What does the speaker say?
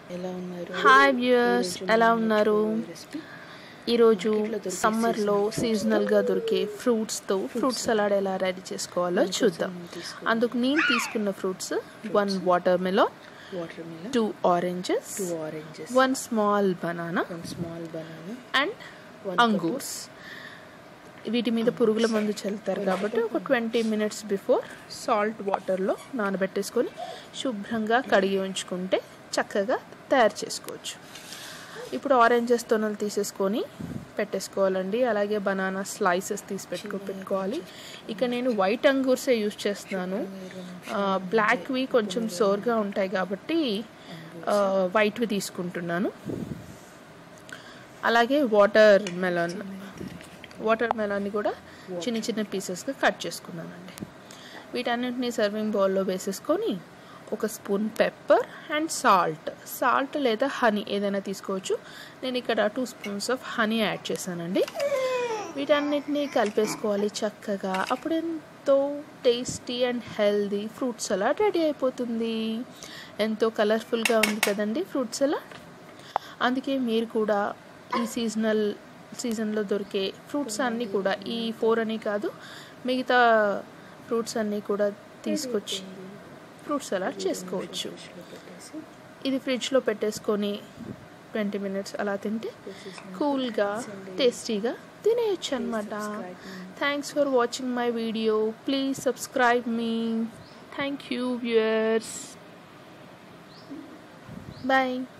ఎలా ఉన్నారు hi viewers ఎలా ఉన్నారు రెసిపీ ఈరోజు మార్కెట్లో దొరికే సమ్మర్లో సీజనల్గా దొరికే ఫ్రూట్స్తో ఫ్రూట్ సలాడ్ ఎలా రెడీ చేసుకోవాలో చూద్దాం అందుకు నేను తీసుకున్న fruits one watermelon watermelon two oranges two oranges one small banana one small banana and One అంగూర్స్ వీటి మీద పురుగుల మందు చల్లుతారు కాబట్టి ఒక ట్వంటీ మినిట్స్ బిఫోర్ సాల్ట్ వాటర్లో నానబెట్టేసుకొని శుభ్రంగా కడిగి ఉంచుకుంటే చక్కగా తయారు చేసుకోవచ్చు ఇప్పుడు ఆరెంజెస్ తొనలు తీసేసుకొని పెట్టేసుకోవాలండి అలాగే బనానా స్లైసెస్ తీసి పెట్టుకో పెట్టుకోవాలి ఇక నేను వైట్ అంగూర్సే యూజ్ చేస్తున్నాను బ్లాక్వి కొంచెం సోర్గా ఉంటాయి కాబట్టి వైట్వి తీసుకుంటున్నాను అలాగే వాటర్ మెలన్ వాటర్ మెలాన్ని కూడా చిన్న చిన్న పీసెస్గా కట్ చేసుకున్నానండి వీటన్నిటిని సర్వింగ్ బౌల్లో వేసేసుకొని ఒక spoon pepper and salt salt లేదా హనీ ఏదైనా తీసుకోవచ్చు నేను ఇక్కడ two spoons of honey add చేశానండి వీటన్నిటిని కలిపేసుకోవాలి చక్కగా అప్పుడు ఎంతో tasty and healthy fruit salad ready అయిపోతుంది ఎంతో కలర్ఫుల్గా ఉంది కదండి ఫ్రూట్ సలాడ్ అందుకే మీరు కూడా ఈ సీజనల్ సీజన్లో దొరికే ఫ్రూట్స్ అన్నీ కూడా ఈ ఫోర్ అని కాదు మిగతా ఫ్రూట్స్ అన్నీ కూడా తీసుకొచ్చి ఫ్రూట్ సలాడ్ చేసుకోవచ్చు పెట్టేసి ఇది ఫ్రిడ్జ్లో పెట్టేసుకొని ట్వంటీ మినిట్స్ అలా తింటే కూల్గా టేస్టీగా తినేయచ్చు అనమాట thanks for watching my video please subscribe మీ థ్యాంక్ యూ వ్యూయర్స్ బాయ్